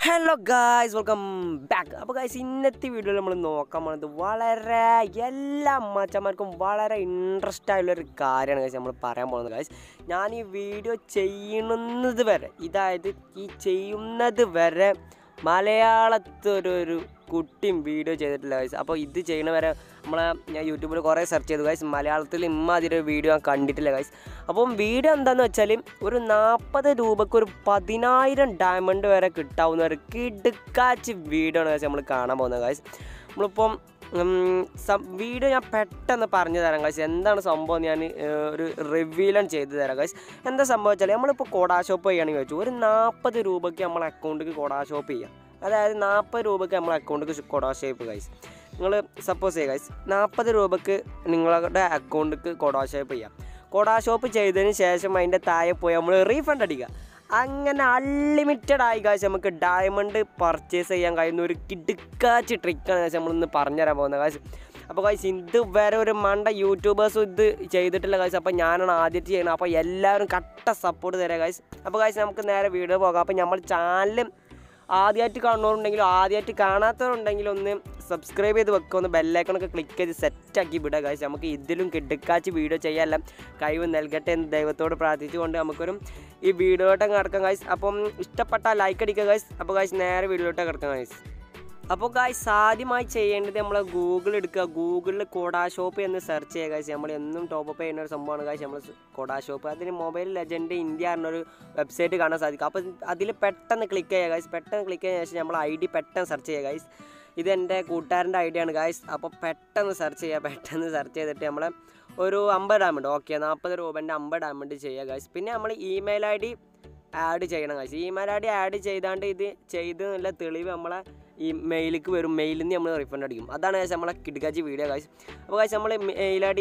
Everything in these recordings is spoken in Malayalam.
ഹലോ ഗായ്സ് വെൽക്കം ബാക്ക് അപ്പോൾ ഗായ്സ് ഇന്നത്തെ വീഡിയോയിൽ നമ്മൾ നോക്കാൻ പോകുന്നത് വളരെ എല്ലാ അമ്മച്ചന്മാർക്കും വളരെ ഇൻട്രസ്റ്റ് ആയുള്ളൊരു കാര്യമാണ് ഗായ്സ് നമ്മൾ പറയാൻ പോകുന്നത് ഗായ്സ് ഞാൻ ഈ വീഡിയോ ചെയ്യുന്നത് വരെ ഇതായത് ഈ ചെയ്യുന്നത് വരെ മലയാളത്തൊരു ഒരു കുട്ടിയും വീഡിയോ ചെയ്തിട്ടില്ല ഗൈസ് അപ്പോൾ ഇത് ചെയ്യണ വരെ നമ്മളെ ഞാൻ യൂട്യൂബിൽ കുറേ സെർച്ച് ചെയ്തു ഗൈസ് മലയാളത്തിൽ ഇമ്മാതിരി ഒരു വീഡിയോ ഞാൻ കണ്ടിട്ടില്ല ഗൈസ് അപ്പം വീഡിയോ എന്താണെന്ന് വെച്ചാൽ ഒരു നാൽപ്പത് രൂപക്ക് ഒരു പതിനായിരം ഡയമണ്ട് വരെ കിട്ടാവുന്ന ഒരു കിടുക്കാച്ച് വീഡിയോ ആണ് ഗൈസ് നമ്മൾ കാണാൻ പോകുന്നത് ഗൈസ് നമ്മളിപ്പം വീഡിയോ ഞാൻ പെട്ടെന്ന് പറഞ്ഞു തരാം ഗൈസ് എന്താണ് സംഭവം ഞാൻ ഏഹ്, ഒരു റിവീലൺ ചെയ്ത് തരാം ഗൈസ് എന്താ സംഭവം വെച്ചാൽ നമ്മളിപ്പോൾ കോടാ ഷോപ്പ് ചെയ്യുകയാണെങ്കിൽ വെച്ചു ഒരു നാൽപ്പത് രൂപയ്ക്ക് നമ്മളെ അക്കൗണ്ടിൽ കോടാ ഷോപ്പ് ചെയ്യാം അതായത് നാൽപ്പത് രൂപയ്ക്ക് നമ്മളെ അക്കൗണ്ടിൽ കൊടാ ഷേപ്പ് ഗൈസ് നിങ്ങൾ സപ്പോസ് ചെയ്യുക ഗൈസ് നാൽപ്പത് രൂപയ്ക്ക് നിങ്ങളുടെ അക്കൗണ്ടിക്ക് കൊടാ ഷേപ്പ് ചെയ്യാം കൊടാ ഷോപ്പ് ചെയ്തതിന് ശേഷം അതിൻ്റെ താഴെ പോയി നമ്മൾ റീഫണ്ട് അടിക്കുക അങ്ങനെ അൺലിമിറ്റഡ് ആയി കാശ് നമുക്ക് ഡയമണ്ട് പർച്ചേസ് ചെയ്യാൻ കഴിയുന്ന ഒരു കിടുക്കാച്ച് ട്രിക്കാണ് കാശ് നമ്മളിന്ന് പറഞ്ഞുതരാൻ പോകുന്നത് കാശ് അപ്പോൾ കാശ് ഇത് വരെ ഒരു മണ്ട യൂട്യൂബേഴ്സും ഇത് ചെയ്തിട്ടില്ല കാശ് അപ്പോൾ ഞാനാണ് ആദ്യമായിട്ട് ചെയ്യുന്നത് അപ്പോൾ എല്ലാവരും കട്ട സപ്പോർട്ട് തരാം കാശ് അപ്പോൾ കാശ് നമുക്ക് നേരെ വീഡിയോ പോകാം അപ്പോൾ നമ്മൾ ചാനൽ ആദ്യമായിട്ട് കാണുന്നവരുണ്ടെങ്കിലും ആദ്യമായിട്ട് കാണാത്തവരുണ്ടെങ്കിലും ഒന്ന് സബ്സ്ക്രൈബ് ചെയ്ത് വെക്കുക ഒന്ന് ബെല്ലൈക്കണൊക്കെ ക്ലിക്ക് ചെയ്ത് സെറ്റാക്കി വിടുക കാശ് നമുക്ക് ഇതിലും കിടക്കാച്ച് വീഡിയോ ചെയ്യാനല്ല കഴിവ് നൽകട്ടെ എന്ന് ദൈവത്തോട് പ്രാർത്ഥിച്ചുകൊണ്ട് നമുക്കൊരു ഈ വീഡിയോയിലോട്ട് കിടക്കാം കാശ് അപ്പം ഇഷ്ടപ്പെട്ടാൽ ലൈക്ക് അടിക്കുക കാശ് അപ്പോൾ കാശ് നേരെ വീഡിയോയിലോട്ട് കിടക്കാം കാശ് അപ്പോൾ ഗായ്സ് ആദ്യമായി ചെയ്യേണ്ടത് നമ്മൾ ഗൂഗിൾ എടുക്കുക ഗൂഗിളിൽ കോഡാ ഷോപ്പ് എന്ന് സെർച്ച് ചെയ്യുക ഗായ്സ് നമ്മൾ എന്നും ടോപ്പ് അപ്പ് ചെയ്യുന്ന ഒരു സംഭവമാണ് ഗായ്സ് നമ്മൾ കോഡാ ഷോപ്പ് അതിന് മൊബൈൽ ലെജൻഡ് ഇന്ത്യ എന്നൊരു വെബ്സൈറ്റ് കാണാൻ സാധിക്കും അപ്പോൾ അതിൽ പെട്ടെന്ന് ക്ലിക്ക് ചെയ്യുക ഗായ്സ് പെട്ടെന്ന് ക്ലിക്ക് ചെയ്തതിന് ശേഷം നമ്മൾ ഐ ഡി പെട്ടെന്ന് സെർച്ച് ചെയ്യുക ഗായ്സ് ഇത് എൻ്റെ കൂട്ടുകാരൻ്റെ ഐഡിയ ആണ് ഗായ്സ് അപ്പോൾ പെട്ടെന്ന് സെർച്ച് ചെയ്യുക പെട്ടെന്ന് സെർച്ച് ചെയ്തിട്ട് നമ്മൾ ഒരു അമ്പത് ഡയമണ്ട് ഓക്കെ നാൽപ്പത് രൂപേൻ്റെ അമ്പത് ഡയമണ്ട് ചെയ്യുക ഗായ്സ് പിന്നെ നമ്മൾ ഇമെയിൽ ഐ ഡി ആഡ് ചെയ്യണം കാശ് ഇമെയിൽ ഐ ഡി ആഡ് ചെയ്താണ്ട് ഇത് ചെയ്ത് നല്ല തെളിവ് നമ്മളെ ഈ മെയിലേക്ക് വരും മെയിലിൽ നിന്ന് നമ്മൾ റിഫണ്ട് അടിക്കും അതാണ് കാശ് നമ്മളെ കിടക്കാച്ചി വീഡിയോ കാശ് അപ്പോൾ കാശ് നമ്മൾ മെയിൽ ഐ ഡി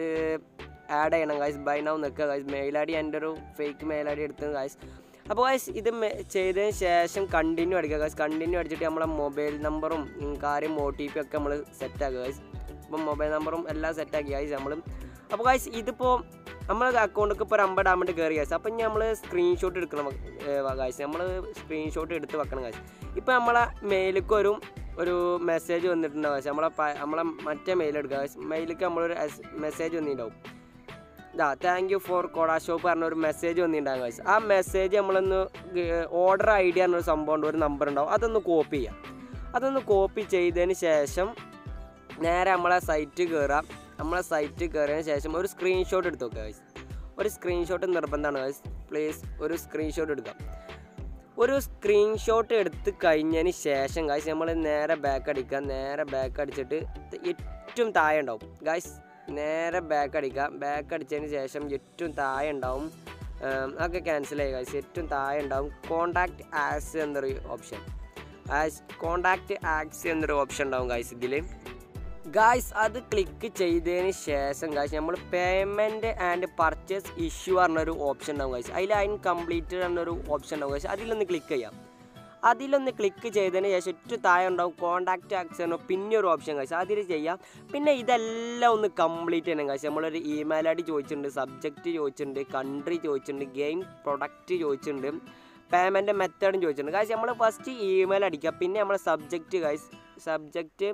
ആഡ് ചെയ്യണം കാശ് ബൈ നൗ നിൽക്കുക കാശ് മെയിൽ ഐ ഡി എൻ്റെ ഒരു ഫേക്ക് മെയിൽ ഐ ഡി എടുത്ത് കാശ് അപ്പോൾ കാശ് ഇത് മെ- ചെയ്തതിന് ശേഷം കണ്ടിന്യൂ അടിക്കുക കാശ് കണ്ടിന്യൂ അടിച്ചിട്ട് നമ്മളെ മൊബൈൽ നമ്പറും ഉം, കാര്യം ഒ ടി പി ഒക്കെ നമ്മൾ സെറ്റാക്കുക കാശ് അപ്പം മൊബൈൽ നമ്പറും എല്ലാം സെറ്റാക്കി കാശ് നമ്മൾ അപ്പോൾ കാശ് ഇതിപ്പോൾ നമ്മളെ അക്കൗണ്ടിലേക്ക് ഇപ്പോൾ ഒരു അമ്പത് ഡയമണ്ട് കയറി കാശ് അപ്പം നമ്മൾ സ്ക്രീൻഷോട്ട് എടുക്കണം കാശ് നമ്മൾ സ്ക്രീൻഷോട്ട് എടുത്ത് വെക്കണം കാശ് ഇപ്പോൾ നമ്മളെ മെയിലേക്ക് ഒരു ഒരു മെസ്സേജ് വന്നിട്ടുണ്ടാവും കാശ് നമ്മളെ പ- നമ്മളെ മറ്റേ മെയിൽ എടുക്കുക കാശ് മെയിലേക്ക് നമ്മളൊരു മെസ്സേജ് വന്നിട്ടുണ്ടാവും ഇതാ thank you for Codashop പറഞ്ഞ ഒരു മെസ്സേജ് വന്നിട്ടുണ്ടാകും കാശ് ആ മെസ്സേജ് നമ്മളൊന്ന് ഓർഡർ ഐ ഡി പറഞ്ഞൊരു സംഭവം ഉണ്ട് ഒരു നമ്പർ ഉണ്ടാവും അതൊന്ന് കോപ്പി ചെയ്യാം അതൊന്ന് കോപ്പി ചെയ്തതിന് ശേഷം നേരെ നമ്മളെ സൈറ്റ് കയറാം നമ്മളെ സൈറ്റ് കയറിയതിന് ശേഷം ഒരു സ്ക്രീൻഷോട്ട് എടുത്ത് നോക്കുക ഗൈസ് ഒരു സ്ക്രീൻഷോട്ട് നിർബന്ധമാണ് ഗൈസ് പ്ലീസ് ഒരു സ്ക്രീൻഷോട്ട് എടുക്കാം ഒരു സ്ക്രീൻഷോട്ട് എടുത്ത് കഴിഞ്ഞതിന് ശേഷം ഗൈസ് നമ്മൾ നേരെ ബാക്ക് അടിക്കുക നേരെ ബാക്ക് അടിച്ചിട്ട് ഏറ്റവും താഴെ ഉണ്ടാവും ഗൈസ് നേരെ ബാക്ക് അടിക്കുക ബാക്ക് അടിച്ചതിന് ശേഷം ഏറ്റവും താഴെ ഉണ്ടാവും ഉം, അതൊക്കെ ക്യാൻസൽ ചെയ്യുക ഗൈസ് ഏറ്റവും താഴെ ഉണ്ടാവും കോണ്ടാക്ട് ആസ് എന്നൊരു ഓപ്ഷൻ ആസ് കോണ്ടാക്ട് ആക്സ് എന്നൊരു ഓപ്ഷൻ ഉണ്ടാവും ഗൈസ് ഇതിൽ ഗായ്സ് അത് ക്ലിക്ക് ചെയ്തതിന് ശേഷം ഗായ്സ് നമ്മൾ പേയ്മെൻറ്റ് ആൻഡ് പർച്ചേസ് ഇഷ്യൂ പറഞ്ഞൊരു ഓപ്ഷൻ ഉണ്ടാവും ഗായ്സ് അതിൽ അതിന് കംപ്ലീറ്റഡ് എന്നൊരു ഓപ്ഷൻ ഉണ്ടാവും ഗായ്സ് അതിലൊന്ന് ക്ലിക്ക് ചെയ്യാം അതിലൊന്ന് ക്ലിക്ക് ചെയ്തതിന് ശേഷം ഏറ്റവും താഴെ ഉണ്ടാവും കോൺടാക്റ്റ് ആക്സനോ പിന്നെ ഒരു ഓപ്ഷൻ കഴിച്ചാൽ അതിൽ ചെയ്യാം പിന്നെ ഇതെല്ലാം ഒന്ന് കംപ്ലീറ്റ് ചെയ്യണം കഴിച്ചാൽ നമ്മളൊരു ഇമെയിൽ ഐ ഡി ചോദിച്ചിട്ടുണ്ട് സബ്ജക്റ്റ് ചോദിച്ചിട്ടുണ്ട് കൺട്രി ചോദിച്ചിട്ടുണ്ട് ഗെയിം പ്രൊഡക്റ്റ് ചോദിച്ചിട്ടുണ്ട് പേയ്മെൻറ്റ് മെത്തേഡും ചോദിച്ചിട്ടുണ്ട് കാശ് നമ്മൾ ഫസ്റ്റ് ഇമെയിൽ അടിക്കുക പിന്നെ നമ്മൾ സബ്ജക്റ്റ് കാശ് subject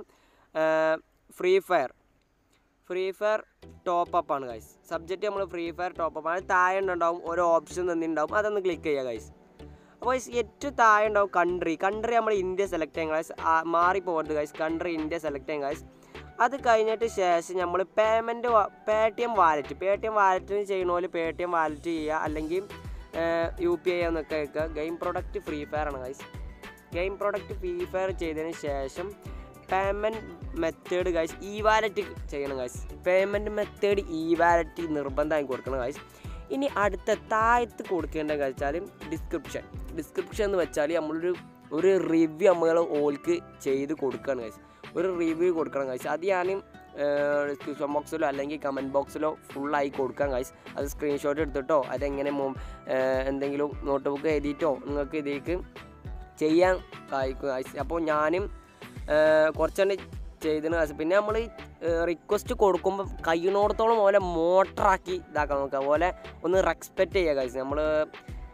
Free Fire Free Fire top up ആണ് ഗൈസ് സബ്ജക്റ്റ് നമ്മൾ ഫ്രീ ഫയർ ടോപ്പ് അപ്പ് ആണ് താഴെ ഉണ്ടാവും ഓരോ ഓപ്ഷൻ തന്നിട്ടുണ്ടാവും അതൊന്ന് ക്ലിക്ക് ചെയ്യുക ഗൈസ് അപ്പോൾ ഗൈസ് ഏറ്റവും താഴെ ഉണ്ടാവും കൺട്രി കൺട്രി നമ്മൾ ഇന്ത്യ സെലക്ട് ചെയ്യാം ഗൈസ് മാറിപ്പോകരുത് ഗൈസ് കൺട്രി ഇന്ത്യ സെലക്ട് ചെയ്യാം ഗൈസ് അത് കഴിഞ്ഞിട്ട് ശേഷം നമ്മൾ payment Paytm wallet Paytm വാലറ്റിന് ചെയ്യണ പോലെ പേ ടി എം വാലറ്റ് ചെയ്യുക അല്ലെങ്കിൽ യു പി ഐ എന്നൊക്കെ വെക്കുക ഗെയിം പ്രൊഡക്റ്റ് ഫ്രീ ഫയർ ആണ് guys game product Free Fire ചെയ്തതിന് ശേഷം payment method guys e wallet ചെയ്യണം guys payment method e wallet നിർബന്ധമായി കൊടുക്കണം ഗൈസ് ഇനി അടുത്ത താഴത്ത് കൊടുക്കേണ്ട വെച്ചാൽ ഡിസ്ക്രിപ്ഷൻ ഡിസ്ക്രിപ്ഷൻ എന്ന് വെച്ചാൽ നമ്മളൊരു ഒരു റിവ്യൂ നമ്മൾ ഓൾക്ക് ചെയ്ത് കൊടുക്കണം ഗൈസ് ഒരു റിവ്യൂ കൊടുക്കണം ഗൈസ് അത് ഞാൻ ഡിസ്ക്രിപ്ഷൻ ബോക്സിലോ അല്ലെങ്കിൽ കമൻറ്റ് ബോക്സിലോ ഫുള്ളായി കൊടുക്കാം ഗൈസ് അത് സ്ക്രീൻഷോട്ട് എടുത്തിട്ടോ അതെങ്ങനെ മൊ- ഏഹ് എന്തെങ്കിലും നോട്ട് ബുക്ക് എഴുതിയിട്ടോ നിങ്ങൾക്ക് ഇതിലേക്ക് ചെയ്യാൻ കഴിക്കും അപ്പോൾ ഞാനും കുറച്ചുകൊണ്ട് ചെയ്തിന് കാശ് പിന്നെ നമ്മൾ റിക്വസ്റ്റ് കൊടുക്കുമ്പോൾ കഴിയുന്നിടത്തോളം പോലെ മോട്ടറാക്കി ഇതാക്കാൻ നോക്കുക അതുപോലെ ഒന്ന് റെസ്പെക്റ്റ് ചെയ്യുക കാശ് നമ്മൾ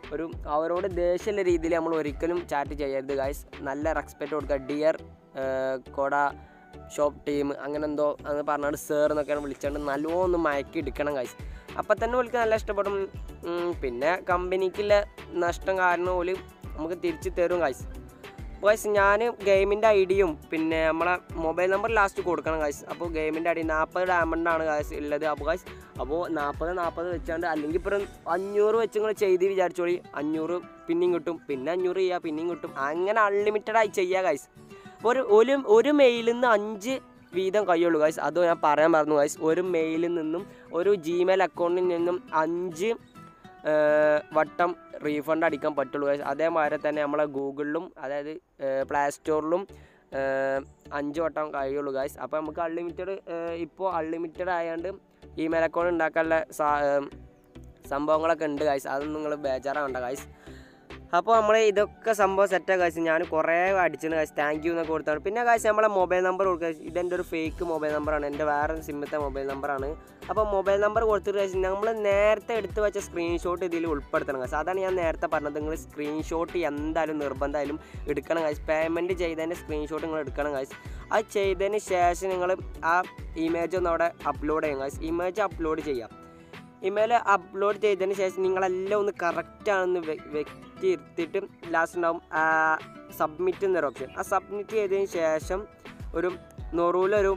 ഒരു അവരോട് ദേഷ്യമുള്ള രീതിയിൽ നമ്മൾ ഒരിക്കലും ചാറ്റ് ചെയ്യരുത് ഗായ്സ് നല്ല റെസ്പെക്റ്റ് കൊടുക്കുക ഡിയർ കൊട ഷോപ്പ് ടീം അങ്ങനെ എന്തോ എന്ന് പറഞ്ഞാൽ സേർ എന്നൊക്കെയാണ് വിളിച്ചുകൊണ്ട് നല്ലോണം മയക്കി എടുക്കണം ഗായ്സ് അപ്പം തന്നെ ഓൾക്ക് നല്ല ഇഷ്ടപ്പെടും ഉം, പിന്നെ കമ്പനിക്കുള്ള നഷ്ടം കാരണം ഓല് നമുക്ക് തിരിച്ച് തരും ഗായ്സ് ഗായ്സ് ഞാൻ ഗെയിമിൻ്റെ ഐ ഡിയും പിന്നെ നമ്മളെ മൊബൈൽ നമ്പർ ലാസ്റ്റ് കൊടുക്കണം ഗായ്സ് അപ്പോൾ ഗെയിമിൻ്റെ ഐ ഡി നാൽപ്പത് ഡയമണ്ടാണ് ഗായ്സ് ഉള്ളത് അപ്പോൾ ഗായ്സ് അപ്പോൾ നാൽപ്പത് നാൽപ്പത് വെച്ചാണ്ട് അല്ലെങ്കിൽ ഇപ്പം അഞ്ഞൂറ് വെച്ച് നിങ്ങൾ ചെയ്ത് വിചാരിച്ചോളി അഞ്ഞൂറ് പിന്നെയും കിട്ടും പിന്നെ അഞ്ഞൂറ് ചെയ്യുക പിന്നെയും കിട്ടും അങ്ങനെ അൺലിമിറ്റഡ് ആയി ചെയ്യുക ഗായ്സ് ഒരു ഒരു ഒരു മെയിലിൽ നിന്ന് അഞ്ച് വീതം കഴിയുള്ളൂ ഗായ്സ് അത് ഞാൻ പറയാൻ മറന്നു ഗായ്സ് ഒരു മെയിലിൽ നിന്നും ഒരു ജിമെയിൽ അക്കൗണ്ടിൽ നിന്നും അഞ്ച് ഏഹ്, വട്ടം റീഫണ്ട് അടിക്കാൻ പറ്റുള്ളൂ ഗായ്സ് അതേമാതിരി തന്നെ നമ്മളെ ഗൂഗിളിലും അതായത് പ്ലേ സ്റ്റോറിലും ഏഹ്, അഞ്ച് വട്ടം കഴിയുള്ളൂ ഗായ്സ് അപ്പോൾ നമുക്ക് അൺലിമിറ്റഡ് ഇപ്പോൾ അൺലിമിറ്റഡ് ആയതുകൊണ്ട് ഇമെയിൽ അക്കൗണ്ട് ഉണ്ടാക്കാനുള്ള സാ- ഏഹ്, സംഭവങ്ങളൊക്കെ ഉണ്ട് ഗായ്സ് അതൊന്നും നിങ്ങൾ ബേജാറാവണ്ട ഗായ്സ് അപ്പോൾ നമ്മൾ ഇതൊക്കെ സംഭവം സെറ്റാണ് കാശ് ഞാൻ കുറേ അടിച്ചിന് കാശ് താങ്ക് യു എന്നൊക്കെ കൊടുത്താണ് പിന്നെ കാശ് നമ്മളെ മൊബൈൽ നമ്പർ കൊടുക്കുക ഇതെൻ്റെ ഒരു ഫേക്ക് മൊബൈൽ നമ്പറാണ് എൻ്റെ വേറെ സിമ്മത്തെ മൊബൈൽ നമ്പറാണ് അപ്പോൾ മൊബൈൽ നമ്പർ കൊടുത്തിട്ട് കാശ് നമ്മൾ നേരത്തെ എടുത്ത് വെച്ച സ്ക്രീൻഷോട്ട് ഇതിൽ ഉൾപ്പെടുത്തണം കാശ് അതാണ് ഞാൻ നേരത്തെ പറഞ്ഞത് നിങ്ങൾ സ്ക്രീൻഷോട്ട് എന്തായാലും നിർബന്ധമായാലും എടുക്കണം കാശ് പേയ്മെൻറ്റ് ചെയ്തതിൻ്റെ സ്ക്രീൻഷോട്ട് നിങ്ങൾ എടുക്കണം കാശ് അത് ചെയ്തതിന് ശേഷം നിങ്ങൾ ആ ഇമേജ് ഒന്ന് അവിടെ അപ്ലോഡ് ചെയ്യണം കാശ് ഇമേജ് അപ്ലോഡ് ചെയ്യാം ഇമെയിൽ അപ്ലോഡ് ചെയ്തതിന് ശേഷം നിങ്ങളെല്ലാം ഒന്ന് കറക്റ്റാണെന്ന് വ്യക്തി ഇരുത്തിയിട്ട് ലാസ്റ്റ് ഉണ്ടാവും സബ്മിറ്റ് എന്നൊരു ഓപ്ഷൻ ആ സബ്മിറ്റ് ചെയ്തതിന് ശേഷം ഒരു നൊറൂലൊരു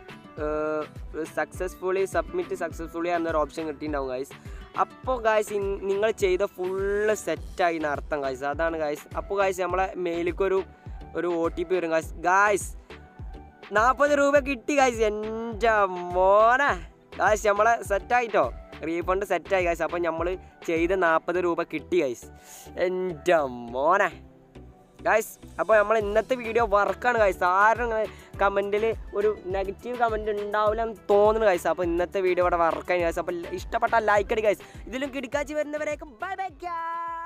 സക്സസ്ഫുള്ളി സബ്മിറ്റ് സക്സസ്ഫുള്ളി എന്നൊരു ഓപ്ഷൻ കിട്ടിയിട്ടുണ്ടാവും ഗായ്സ് അപ്പോൾ ഗായ്സ് നിങ്ങൾ ചെയ്ത ഫുള്ള് സെറ്റായി എന്ന് അർത്ഥം ഗായ്സ് അതാണ് ഗായ്സ് അപ്പോൾ ഗായ്സ് നമ്മളെ മെയിലിക്കൊരു ഒരു ഒ ടി പി വരും ഗായ്സ് ഗായ്സ് നാൽപ്പത് രൂപ കിട്ടി ഗായ്സ് എൻ്റെ മോനെ ഗായ്സ് നമ്മളെ സെറ്റായിട്ടോ റീഫണ്ട് സെറ്റായി ഗായ്സ് അപ്പോൾ നമ്മൾ ചെയ്ത നാൽപ്പത് രൂപ കിട്ടി ഗായ്സ് എൻ്റെ മോനെ ഗായ്സ് അപ്പോൾ നമ്മൾ ഇന്നത്തെ വീഡിയോ വർക്കാണ് ഗായ്സ് ആരും കമൻറ്റിൽ ഒരു നെഗറ്റീവ് കമൻറ്റ് ഉണ്ടാവില്ല എന്ന് തോന്നുന്നു ഗായ്സ് അപ്പോൾ ഇന്നത്തെ വീഡിയോ ഇവിടെ വർക്കായി ഗായ്സ് അപ്പോൾ ഇഷ്ടപ്പെട്ട ലൈക്ക് അടി ഗായ്സ് ഇതിലും കിടക്കാച്ചി വരുന്നവരേക്കും ബൈ ബൈ